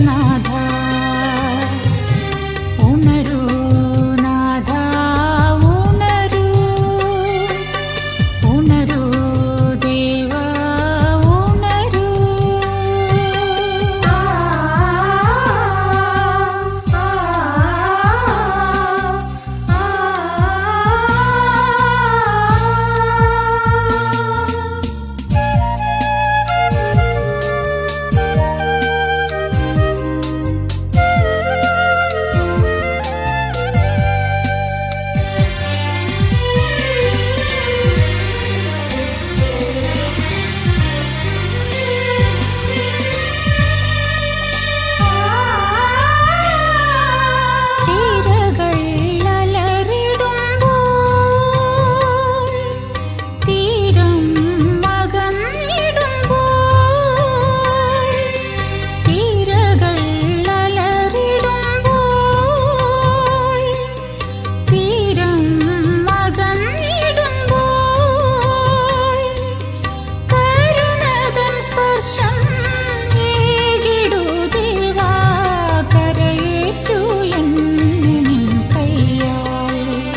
സ്നേഹനാഥ ഉണരൂ നാഥ ഉണരൂ ഉണരൂ ദേവ ഉണരൂ തീരകൾ അലറിടുമ്പോൾ തീരം അകന്നിടുമ്പോൾ തീരകൾ അലറിടുമ്പോൾ തീരം അകന്നിടുമ്പോൾ കരുണതൻ സ്പർശം ഏകിടൂ ദേവാ കരയേറ്റു എന്നെ നിൻ കയ്യാൽ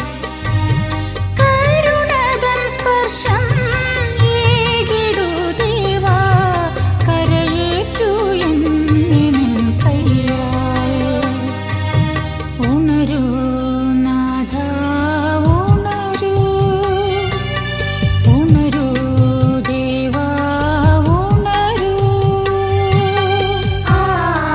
കരുണതൻ സ്പർശം ഏകിടൂ ദേവാ കരയേറ്റു എന്നെ നിൻ കയ്യാൽ ഉണരൂ നാഥ ഉണരൂ ഉണരൂ ദേവാ ഉണരൂ ആ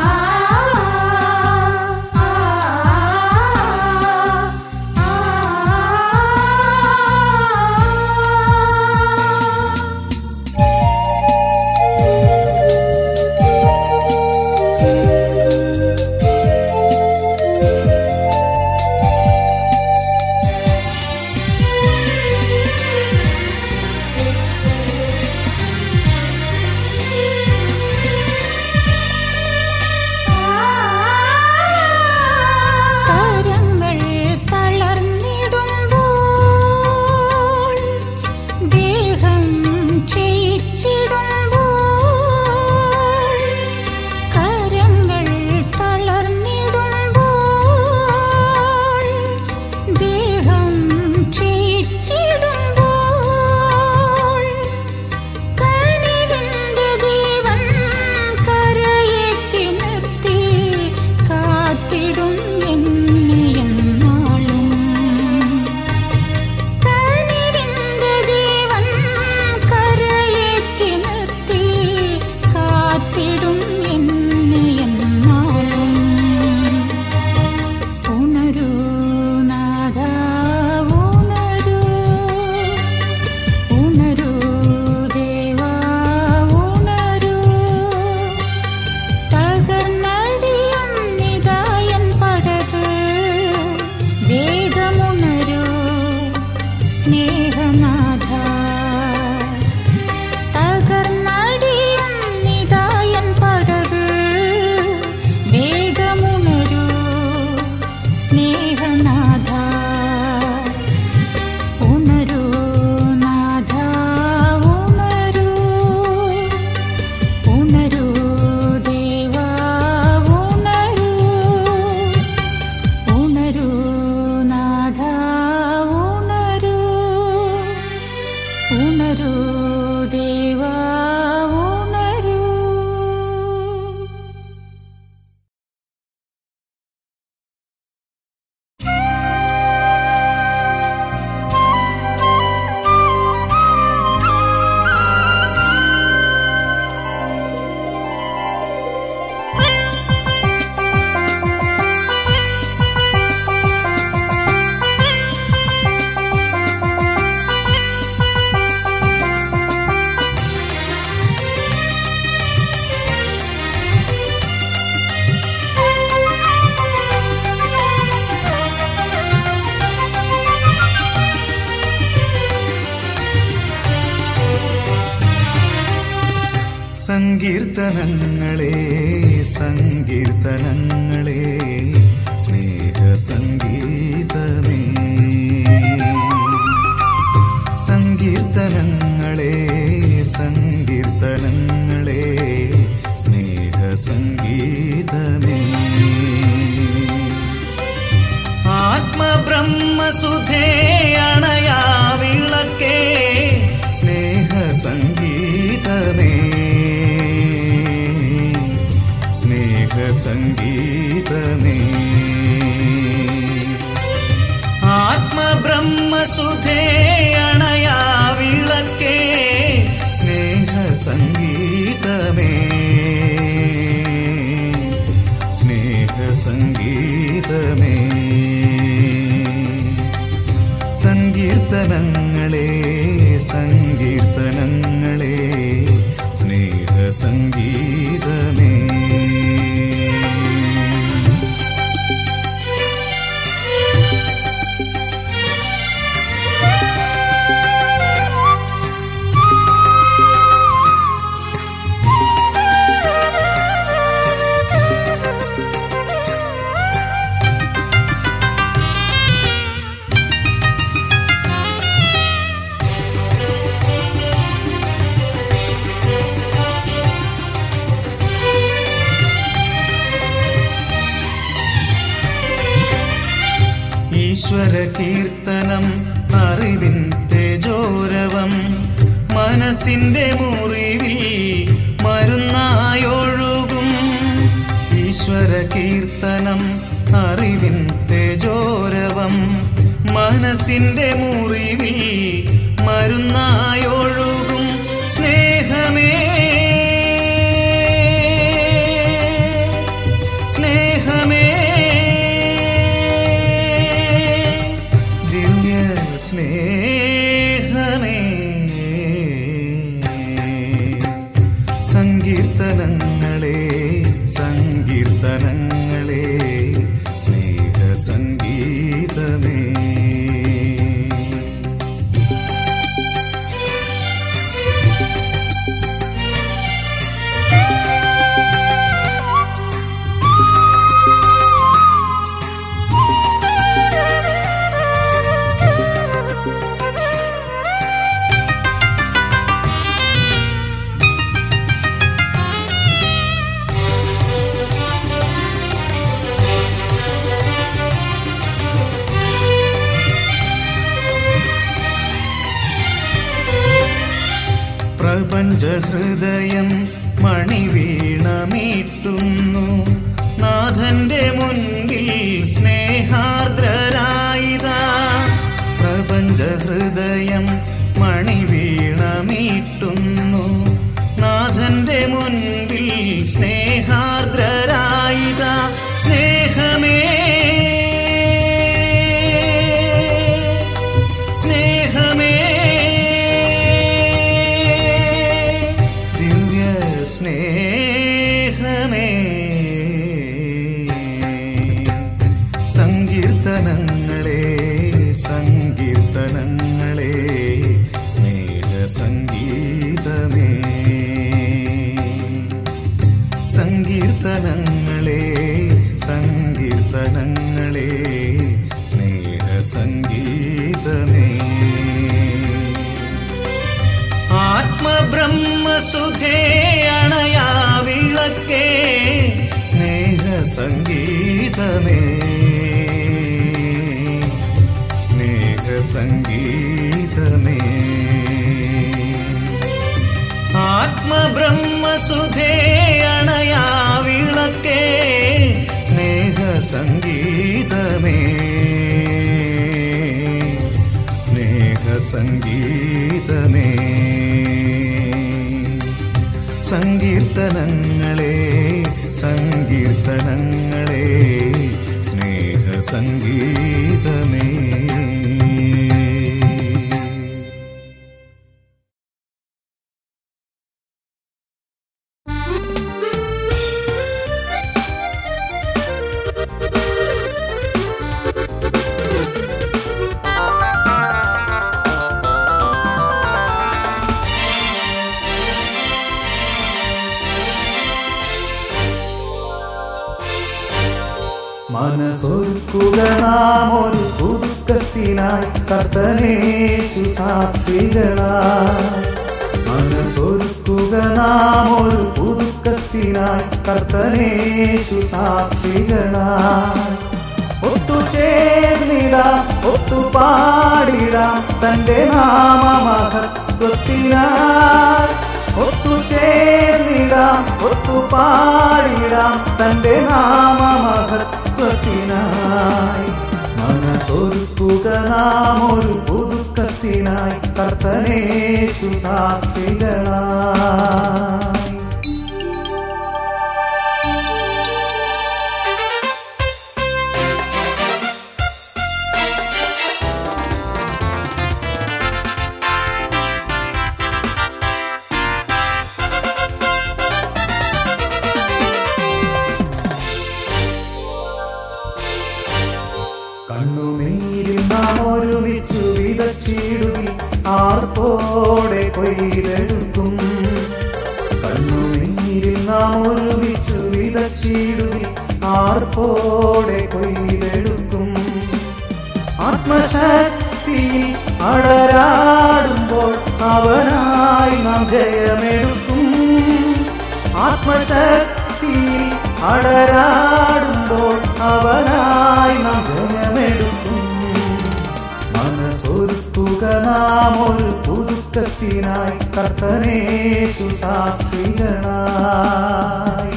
കരങ്ങൾ തളർന്നിടുമ്പോൾ ദേഹം ക്ഷയിച്ചിടുമ്പോൾ കരങ്ങൾ തളർന്നിടുമ്പോൾ ദേഹം ക്ഷയിച്ചിടുമ്പോൾ കനിവിന്റെ ദൈവം കരയേറ്റി നിർത്തി കാത്തിടും എന്നെ എന്നാളും കനിവിന്റെ ദൈവം കരയേറ്റി നിർത്തി കാത്തിടും എന്നെ എന്നാളും ഉണരൂ നാഥ ഉണരൂ ഉണരൂ ദേവാ ഉണരൂ തകർന്നടിയും നിതായൻ പടക് വേഗമുണരൂ സ്നേഹനാഥ തകർന്നടിയും നിതായൻ പടക് വേഗമുണരൂ സ്നേഹനാഥ ഉണരൂ നാഥ ഉണരൂ ഉണരൂ ദേവാ ഉണരൂ ഉണരൂ നാഥ ഉണരൂ ഉണരൂ ദേവാ ഉണരൂ സങ്കീർത്തനങ്ങളെ സങ്കീർത്തനങ്ങളെ സ്നേഹ സംഗീതമേ സങ്കീർത്തനങ്ങളെ സങ്കീർത്തനങ്ങളെ സ്നേഹ സംഗീതമേ ബ്രഹ്മസുധേ അണയാ വിളക്കേ സ്നേഹ സംഗീതമേ സ്നേഹ സംഗീതമേ ആത്മബ്രഹ്മസുധേ അണയാ വിളക്കേ സ്നേഹ സംഗീതമേ സ്നേഹ സംഗീതമേ സങ്കീർത്തനങ്ങളെ സങ്കീർത്തനങ്ങളെ സ്നേഹ സംഗീതമേ ഈശ്വര കീർത്തനം അറിവിൻ തേജോരവം മനസ്സിന്റെ മുറിവിൽ മരുന്നായൊഴുകും ഈശ്വര കീർത്തനം അറിവിൻ തേജോരവം മനസ്സിന്റെ മുറിവിൽ മരുന്നായൊഴുകും സ്നേഹമേ സ്നേഹമേ ദിവ്യ സ്നേഹമേ സങ്കീർത്തനങ്ങളെ സങ്കീർത്തനങ്ങളെ സ്നേഹ സംഗീതമേ പ്രപഞ്ചഹൃദയം മണിവീണമീട്ടുന്നു നാഥന്റെ മുൻപിൽ സ്നേഹാർദ്രരായിതാ പ്രപഞ്ചഹൃദയം മണിവീണമീട്ടുന്നു നാഥന്റെ മുൻപിൽ സ്നേഹാർദ്രരായിതാ സ്നേഹമേ സ്നേഹമേ ദിവ്യ സ്നേഹമേ സങ്കീർത്തനങ്ങളെ സങ്കീർത്തനങ്ങളെ സ്നേഹ സംഗീതമേ സങ്കീർത്തനങ്ങളെ സങ്കീർത്തനങ്ങളെ സ്നേഹ സംഗീതമേ ആത്മബ്രഹ്മസുധേ അണയാ വിളക്കേ സ്നേഹ സംഗീതമേ സ്നേഹ സംഗീതമേ ആത്മബ്രഹ്മസുധേ അണയാ വിളക്കേ സ്നേഹ സംഗീതമേ സ്നേഹ സംഗീതമേ സങ്കീർത്തനങ്ങളെ സങ്കീർത്തനങ്ങളെ സ്നേഹ സംഗീതമേ മനസ്സൊരുക്കുക നാം ഒരു പുതുക്കത്തിനായി കർത്തനേശു സാക്ഷികളായി മനസ്സൊരുക്കുക നാം ഒരു പുതുക്കത്തിനായി കർത്തനേശു സാക്ഷികളായി ഒത്തുചേർന്നിടാം ഒത്തുചേർന്നിടാം ഒത്തുപാടിടാം തന്റെ നാമമഹത്വത്തിനായി ഒത്തുചേർന്നിടാം ഒത്തുപാടിടാം തന്റെ നാമമഹത്വത്തിനായി മനസ്സൊരുക്കുക നാം ഒരു പുതുക്കത്തിനായി കർത്തനേശു സാക്ഷികളായി കണ്ണുനീരിൽ നാം ഒരുമിച്ചു വിതച്ചിടുകിൽ ആർപ്പോടെ കൊയ്തെടുക്കും കണ്ണുനീരിൽ നാം ഒരുമിച്ചു വിതച്ചിടുകിൽ ആർപ്പോടെ കൊയ്തെടുക്കും ആത്മശക്തിയിൽ അടരാടുമ്പോൾ അവനായി നാം ജയമെടുക്കും ആത്മശക്തിയിൽ അടരാടുമ്പോൾ അവനായി നാം ജയമെടുക്കും മനസ്സൊരുക്കുക നാം ഒരു പുതുക്കത്തിനായി കർത്തനേശു സാക്ഷികളായി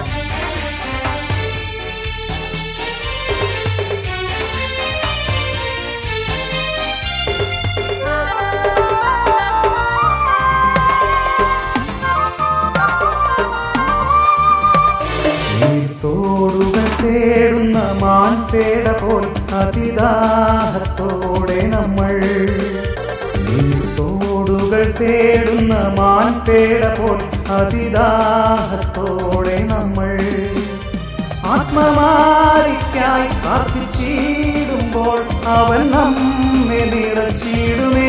നീർത്തോടുകൾ തേടുന്ന മാൻപേട പോൽ അതിദാഹത്തോടെ നമ്മൾ നീർത്തോടുകൾ തേടുന്ന മാൻപേട പോൽ അതിദാഹത്തോടെ നമ്മൾ ആത്മമാരിക്കായി പ്രാർത്ഥിച്ചിടുമ്പോൾ അവൻ നമ്മെ നിറച്ചിടുമേ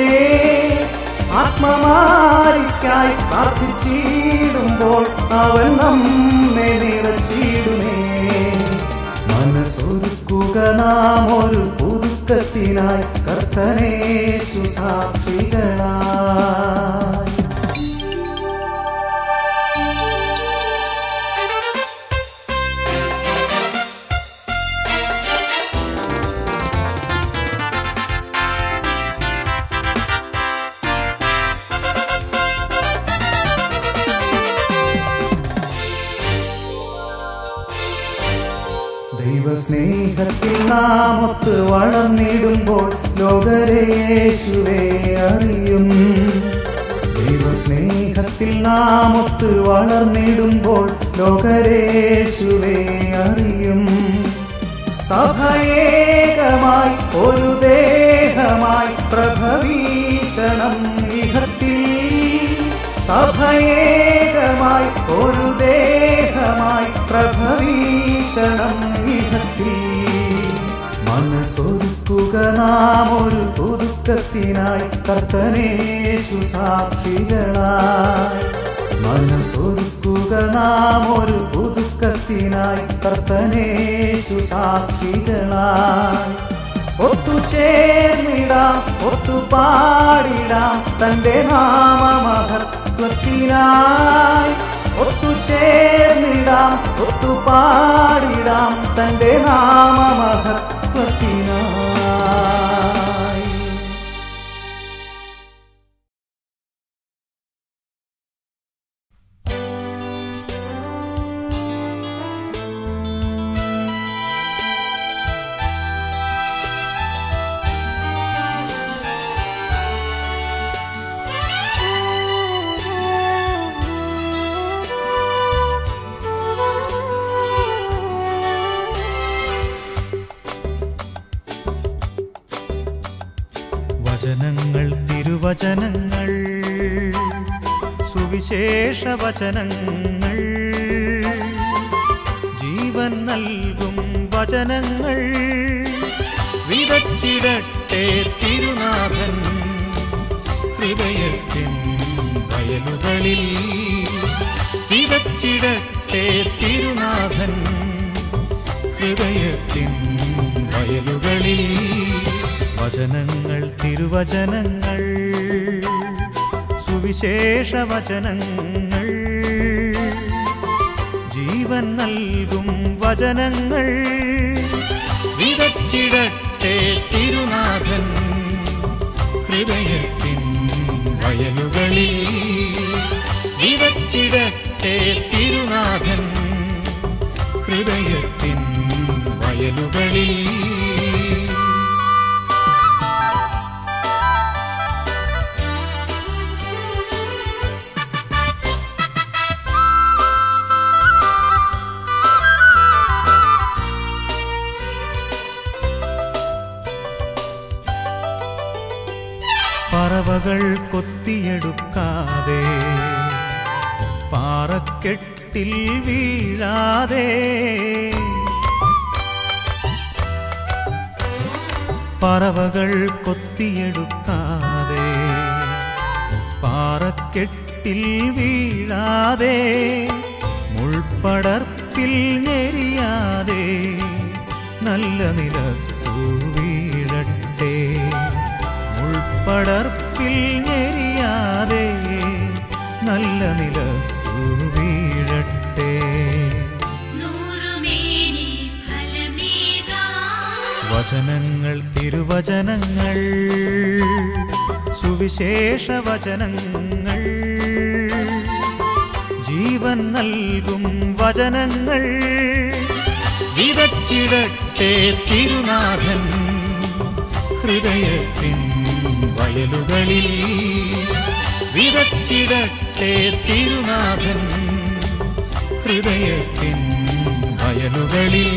ആത്മമാരിക്കായി പ്രാർത്ഥിച്ചിടുമ്പോൾ അവൻ നമ്മെ നിറച്ചിടുമേ മനസ്സൊരുക്കുക നാം ഒരു പുതുക്കത്തിനായി കർത്തനേശു സാക്ഷികളായി ദൈവസ്നേഹത്തിൽ നാം ഒത്ത് വളർന്നിടുമ്പോൾ ലോകരേശുവെ അറിയും ദൈവസ്നേഹത്തിൽ നാം ഒത്ത് വളർന്നിടുമ്പോൾ ലോകരേശുവെ അറിയും സഭയേകമായി ഒരു ദേഹമായി പ്രഭവീഷണം ഇഹത്തിൽ സഭയേകമായി ഒരു ദേഹമായി പ്രഭവീഷണം ഇഹത്തിൽ മനസ്സൊരുക്കുക നാം ഒരു പുതുക്കത്തിനായി കർത്തനേശു സാക്ഷികളായി മനസ്സൊരുക്കുക നാം ഒരു പുതുക്കത്തിനായി കർത്തനേശു സാക്ഷികളായി ഒത്തുചേർന്നിടാം ഒത്തുപാടിടാം തന്റെ നാമമഹത്വത്തിനായി ഒത്തുചേർന്നിടാം ഒത്തുപാടിടാം തന്റെ നാമമഹത്വത്തിനായി വചനങ്ങൾ തിരുവചനങ്ങൾ സുവിശേഷ വചനങ്ങൾ ജീവൻ നൽകും വചനങ്ങൾ വിതച്ചിടട്ടെ തിരുനാഥൻ ഹൃദയത്തിൻ വയലുകളിൽ വിതച്ചിടട്ടെ തിരുനാഥൻ ഹൃദയത്തിൻ വയലുകളിൽ വചനങ്ങൾ തിരുവചനങ്ങൾ സുവിശേഷ വചനങ്ങൾ ജീവൻ നൽകും വചനങ്ങൾ വിതച്ചിടട്ടെ തിരുനാഥൻ ഹൃദയത്തിൻ വയലുകളിൽ വിതച്ചിടട്ടെ തിരുനാഥൻ ഹൃദയത്തിൻ വയലുകളിൽ പറവകൾ കൊത്തിയെടുക്കാതെ പാറക്കെട്ടിൽ വീഴാതെ പറവകൾ കൊത്തിയെടുക്കാതെ പാറക്കെട്ടിൽ വീഴാതെ മുൾപ്പടർപ്പിൽ ഞെരിയാതെ നല്ല നിലത്തു വീഴട്ടെ മുൾപ്പടർപ്പിൽ ഞെരിയാതെ നല്ല നിലത്തു വീഴട്ടെ നൂറുമേനി ഫലമേകാ വചനങ്ങൾ തിരുവചനങ്ങൾ സുവിശേഷ വചനങ്ങൾ ജീവൻ നൽകും വചനങ്ങൾ വിതച്ചിടട്ടെ തിരുനാഥൻ ഹൃദയത്തിൻ വയലുകളിൽ വിതച്ചിടട്ടെ തിരുനാഥൻ ഹൃദയത്തിൻ വയലുകളിൽ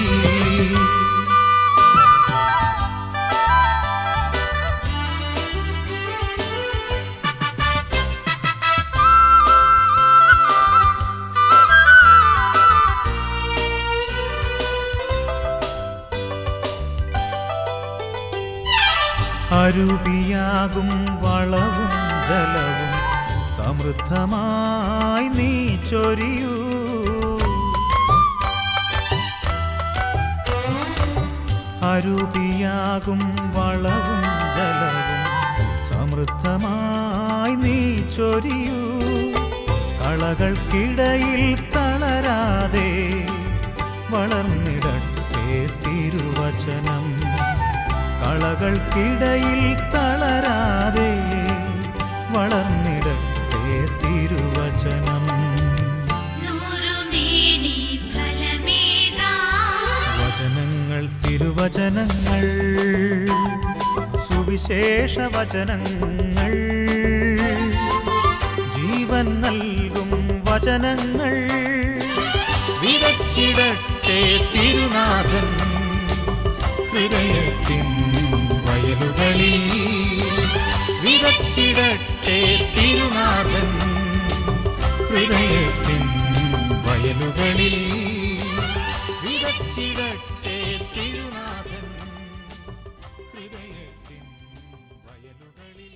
അരുവിയാകും വളവും ജലവും സമൃദ്ധമായി നീ ചൊരിയൂ അരുവിയാകും വളവും ജലവും സമൃദ്ധമായി നീ ചൊരിയൂ കളകൾക്കിടയിൽ തളരാതെ വളർന്നിടട്ടെ തിരുവചനം കളകൾക്കിടയിൽ തളരാതെ വളർന്നിടട്ടെ തിരുവചനം നൂറുമേനി ഫലമേകാ വചനങ്ങൾ തിരുവചനങ്ങൾ സുവിശേഷ വചനങ്ങൾ ജീവൻ നൽകും വചനങ്ങൾ വിതച്ചിടട്ടെ തിരുനാഥൻ ഹൃദയത്തിൻ വയലുകളിൽ വിതച്ചിടട്ടെ തിരുനാഥൻ ഹൃദയത്തിൻ വയലുകളിൽ വിതച്ചിടട്ടെ തിരുനാഥൻ ഹൃദയത്തിൻ വയലുകളിൽ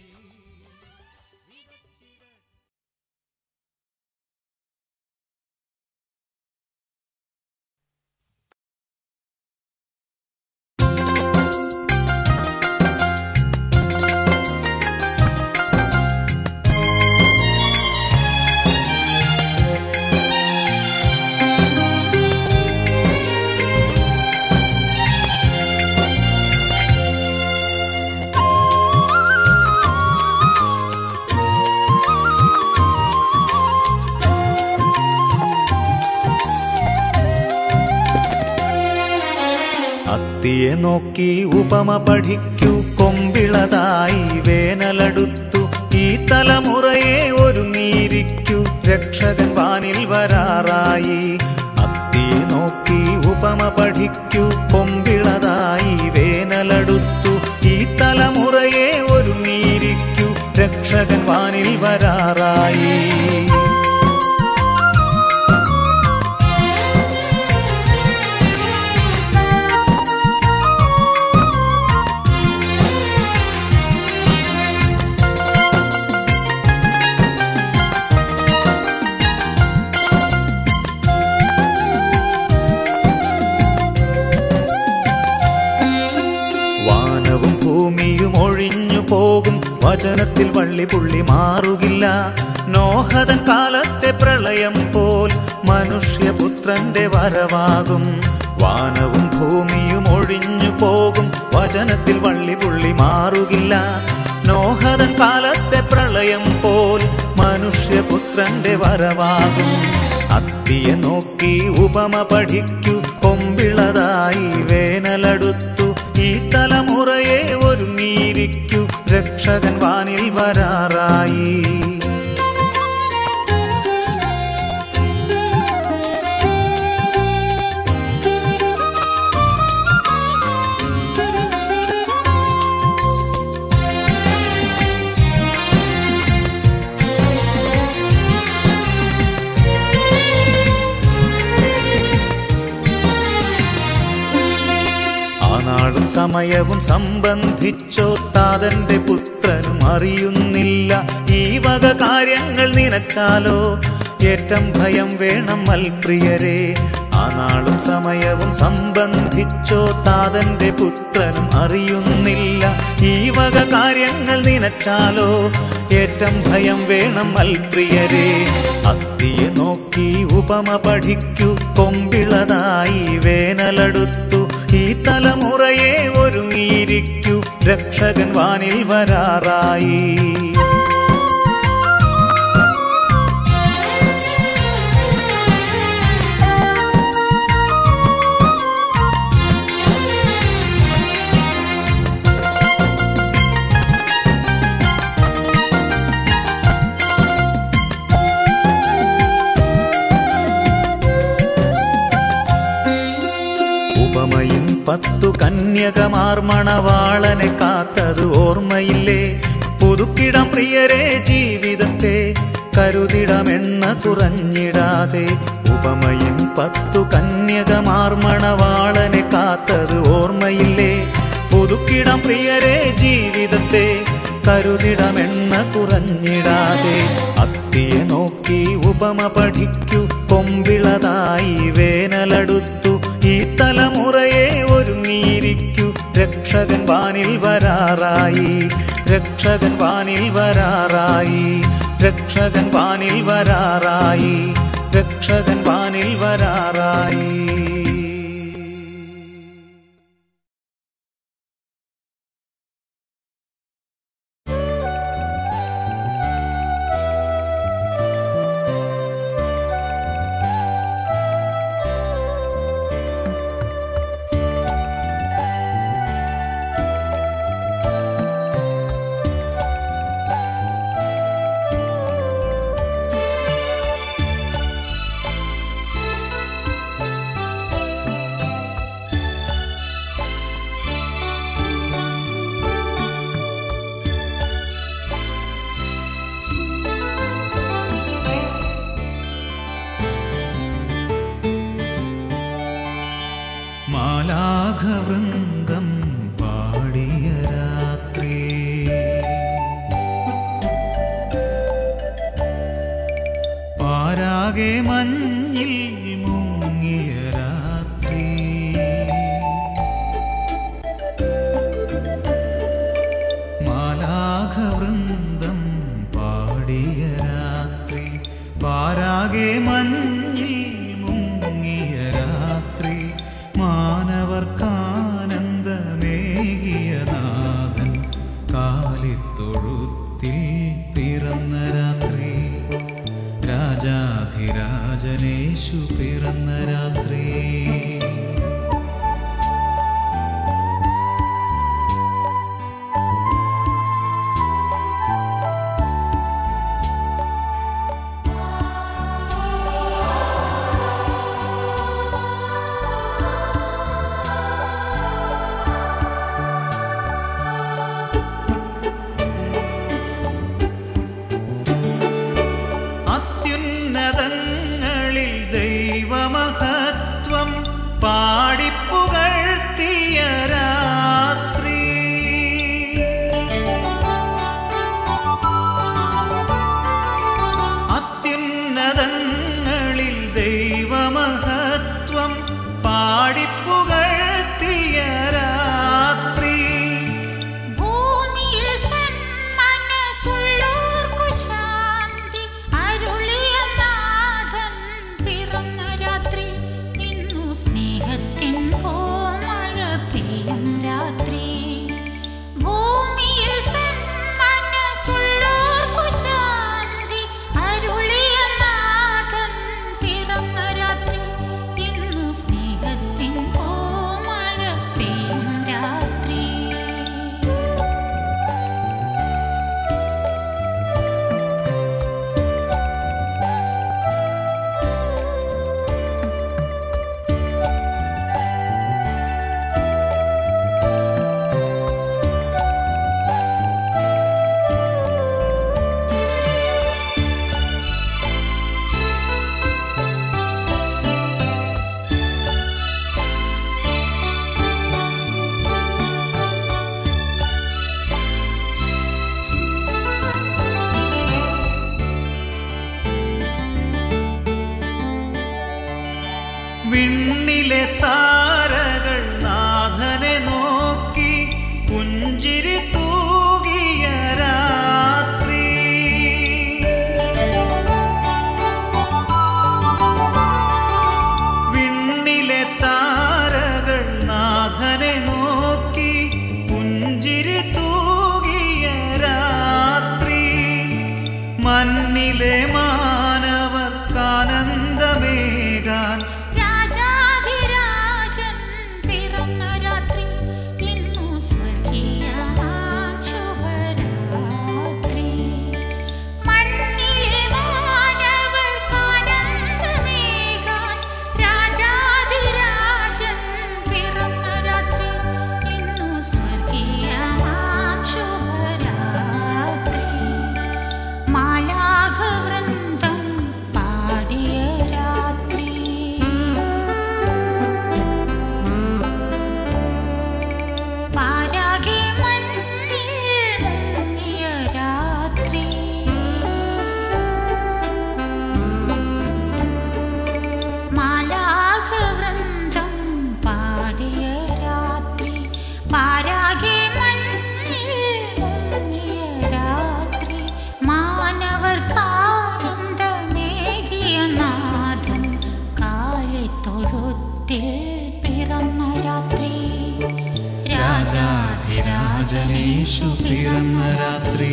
അത്തിയെ നോക്കി ഉപമ പഠിക്കൂ കൊമ്പിളതായി വേനലടുത്തു ഈ തലമുറയെ ഒരുങ്ങിയിരിക്കൂ രക്ഷകൻ വാനിൽ വരാറായി അത്തിയെ നോക്കി ഉപമ പഠിക്കൂ കൊമ്പിളതായി വേനലടുത്തു ഈ തലമുറയെ ഒരുങ്ങിയിരിക്കൂ രക്ഷകൻ വാനിൽ വരാറായി വാനവും ഭൂമിയും ഒഴിഞ്ഞു പോകും വചനത്തിൽ വള്ളി പുള്ളി മാറുകില്ല നോഹതൻ കാലത്തെ പ്രളയം പോൽ മനുഷ്യപുത്രന്റെ വരവാകും വാനവും ഭൂമിയും ഒഴിഞ്ഞു പോകും വചനത്തിൽ വള്ളി പുള്ളി മാറുകില്ല നോഹതൻ കാലത്തെ പ്രളയം പോൽ മനുഷ്യപുത്രന്റെ വരവാകും അത്തിയെ നോക്കി ഉപമ പഠിക്കൂ കൊമ്പിളതായി വേനലടുത്തു ഈ തലമുറയെ ഒരുങ്ങിയിരിക്കൂ രക്ഷകൻ വാനിൽ വരാറായി ആ നാളും സമയവും സംബന്ധിച്ചോ താതന്റെ പുത്രനും അറിയുന്നില്ല ഈ വക കാര്യങ്ങൾ നിനച്ചാലോ ഏറ്റം ഭയം വേണം മൽപ്രിയരെ ആ നാളും സമയവും സംബന്ധിച്ചോ താതന്റെ പുത്രനും അറിയുന്നില്ല ഈ വക കാര്യങ്ങൾ നിനച്ചാലോ ഏറ്റം ഭയം വേണം മൽപ്രിയരെ അത്തിയെ നോക്കി ഉപമ പഠിക്കൂ കൊമ്പിളതായി വേനലടുത്തു ഈ തലമുറയെ ഒരുങ്ങിയിരിക്കൂ രക്ഷകൻ വാനിൽ വരാറായി ഉപമയും പത്തു കന്യകമാർ മണവാളനെ കാത്തത് ഓർമ്മയില്ലേ പുതുക്കിടം പ്രിയരെ ജീവിതത്തെ കരുതിടമെണ്ണ കുറഞ്ഞിടാതെ ഉപമയും പത്തു കന്യകമാർ മണവാളനെ കാത്തത് ഓർമ്മയില്ലേ പുതുക്കിടം പ്രിയരെ ജീവിതത്തെ കരുതിടമെണ്ണ കുറഞ്ഞിടാതെ അത്തിയെ നോക്കി ഉപമ പഠിക്കൂ കൊമ്പിളതായി വേനലടുത്തു ഈ തലമുറയെ ഒരുങ്ങിയിരിക്കൂ രക്ഷകൻ വാനിൽ വരാറായി രക്ഷകൻ വാനിൽ വരാറായി രക്ഷകൻ വാനിൽ വരാറായി രക്ഷകൻ വാനിൽ വരാറായി മാലാഘവൃന്ദം പാടിയ രാത്രി പാരാകെ മഞ്ഞിൽ മുങ്ങിയ രാത്രി മാലാഘവൃന്ദം പാടിയ രാത്രി പാരാകെ മഞ്ഞിൽ മുങ്ങിയ രാത്രി മാനവർക്കാനന്ദമേകിയ നാഥൻ കാലിത്തൊഴുത്തിൽ പിറന്ന രാത്രി രാജാധിരാജനേശു പിറന്ന രാത്രി അത്യുന്നതങ്ങളിൽ ദൈവമഹത്വം വിണ്ണിലെ താരകൾ നാഥനെ നോക്കി പുഞ്ചിരി തൂകിയ രാത്രി വിണ്ണിലെ താരകൾ നാഥനെ നോക്കി പുഞ്ചിരി തൂകിയ രാത്രി മണ്ണിലെ മാനവർക്കാനന്ദമേകാൻ രാജാധിരാജൻ പിറന്ന രാത്രി ഇന്നു സ്വർഗീയമാം ശുഭരാത്രി മണ്ണിലെ മാനവർക്കാനന്ദമേകാൻ രാജാധിരാജൻ പിറന്ന രാത്രി ഇന്നു സ്വർഗീയമാം ശുഭരാത്രി മാലാഘവൃന്ദം പാടിയ രാത്രി പാരാകെ മഞ്ഞിൽ മുങ്ങിയ രാത്രി മാലാഘവൃന്ദം പാടിയ രാത്രി പാരാകെ മഞ്ഞിൽ മുങ്ങിയ രാത്രി മാനവർക്കാനന്ദമേകിയ നാഥൻ കാലിത്തൊഴുത്തിൽ പിറന്ന രാത്രി രാജാധിരാജനേശു പിറന്ന രാത്രി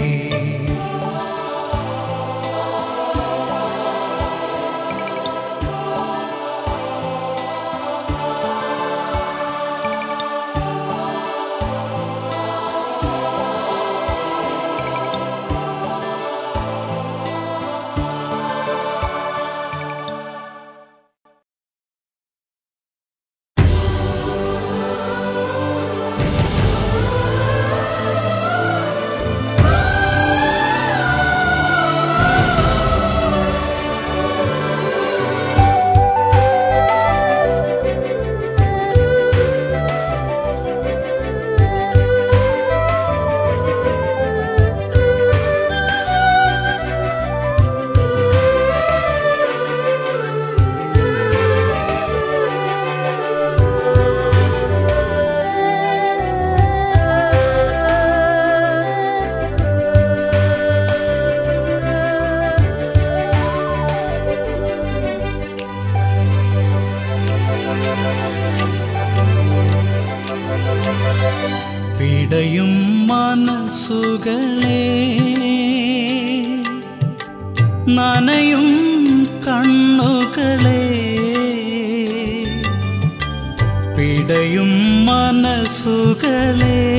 പിടയും മനസ്സുകളെ നനയും കണ്ണുകളെ പിടയും മനസ്സുകളെ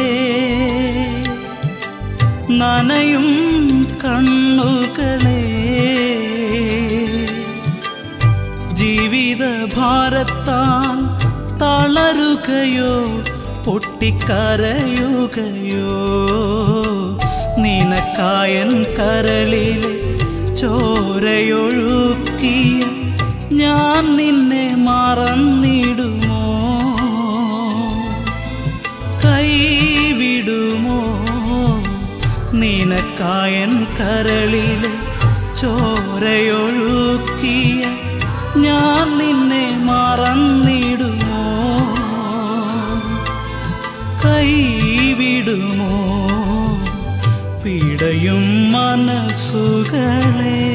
നനയും കണ്ണുകളെ ജീവിത ഭാരത്താൽ തളരുകയോ പൊട്ടിക്കരയുകയോ നിനക്കായൻ കരളിലെ ചോരയൊഴുക്കിയ ഞാൻ നിന്നെ മറന്നിടുമോ കൈവിടുമോ നിനക്കായൻ കരളിലെ ചോരയൊഴുക്കിയ ഞാൻ നിന്നെ മറന്നിടുമോ കൈവിടുമോ പിടയും മനസ്സുകളെ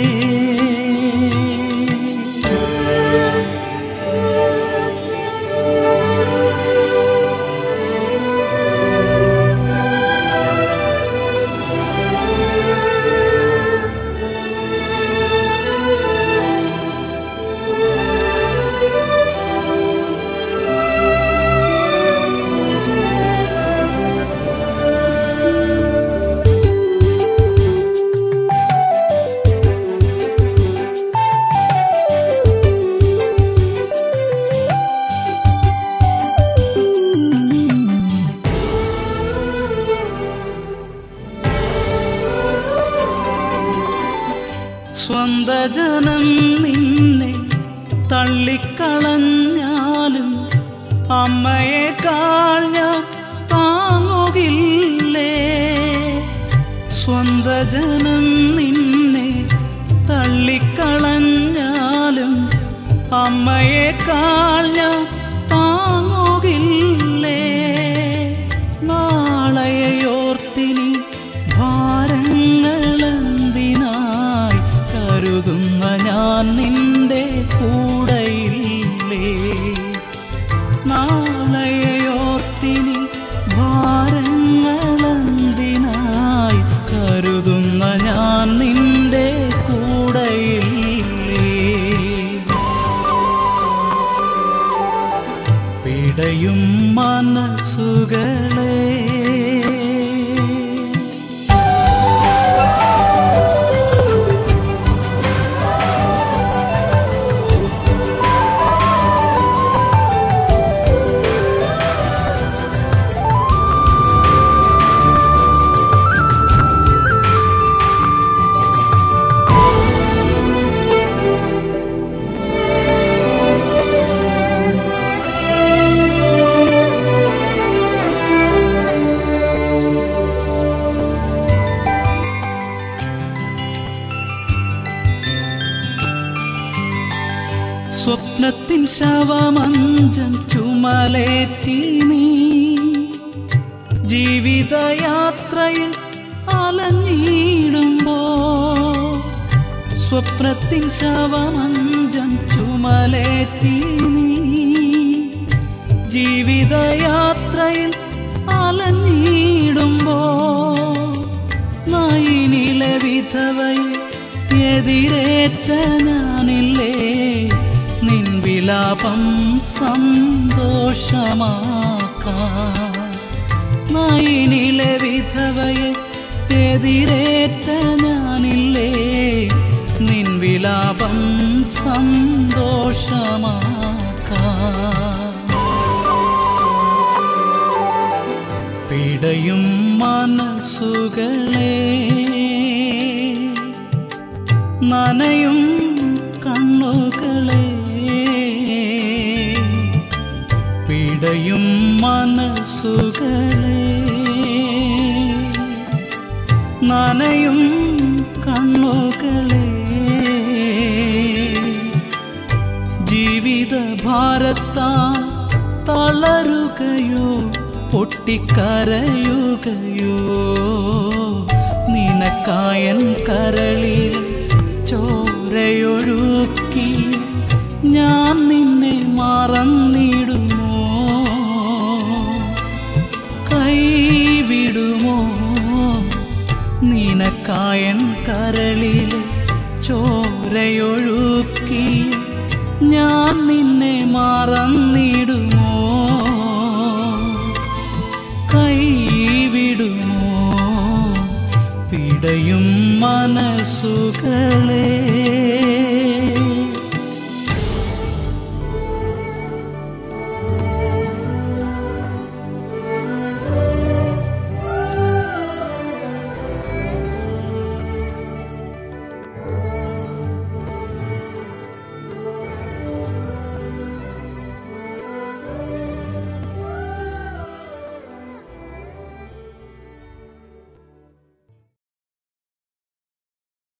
സ്വന്ത ജനം നിന്നെ തള്ളിക്കളഞ്ഞാലും അമ്മയെക്കാൾ ഞാൻ താങ്ങുകില്ലേ സ്വന്ത ജനം നിന്നെ തള്ളിക്കളഞ്ഞാലും അമ്മയെക്കാൾ ഞാൻ താങ്ങുകില്ലേ നാളെയോർത്തിനി ഭാരങ്ങളെന്തിനായി കരുതുന്ന ഞാൻ നിന്റെ കൂടെയില്ലേ നാളെയോർത്തിനി ഭാരങ്ങളെന്തിനായി കരുതുന്ന ഞാൻ നിന്റെ കൂടെയില്ലേ പിടയും മനസ്സുകളെ സ്വപ്നത്തിൻ ശവമഞ്ചം ചുമലേറ്റി നീ ജീവിതയാത്രയിൽ അലഞ്ഞിടുമ്പോ സ്വപ്നത്തിൻ ശവമഞ്ചം ചുമലേറ്റി നീ ജീവിതയാത്രയിൽ അലഞ്ഞിടുമ്പോ നയിനിലെ വിധവയെ എതിരേറ്റ ഞാനില്ലേ നിൻ വിലാപം സന്തോഷമാക്കാം നയിനിലെ വിധവയെ എതിരേറ്റ ഞാനില്ലേ നിൻ വിലാപം സന്തോഷമാക്കാം പിടയും മനസ്സുകളെ നനയും കണ്ണുകളെ പിടയും മനസ്സുകളെ നനയും കണ്ണുകളെ ജീവിത ഭാരത്താ തളരുകയോ പൊട്ടിക്കരയുകയോ നിനക്കായൻ കരളിൽ ചോരയൊഴുക്കി ഞാൻ നിന്നെ മറന്നിടുമോ കൈവിടുമോ നിനക്കായൻ കരളിൽ ചോരയൊഴുക്കി ഞാൻ നിന്നെ മറന്നിടുമോ കൈവിടുമോ പിടയും മനസ്സുകളെ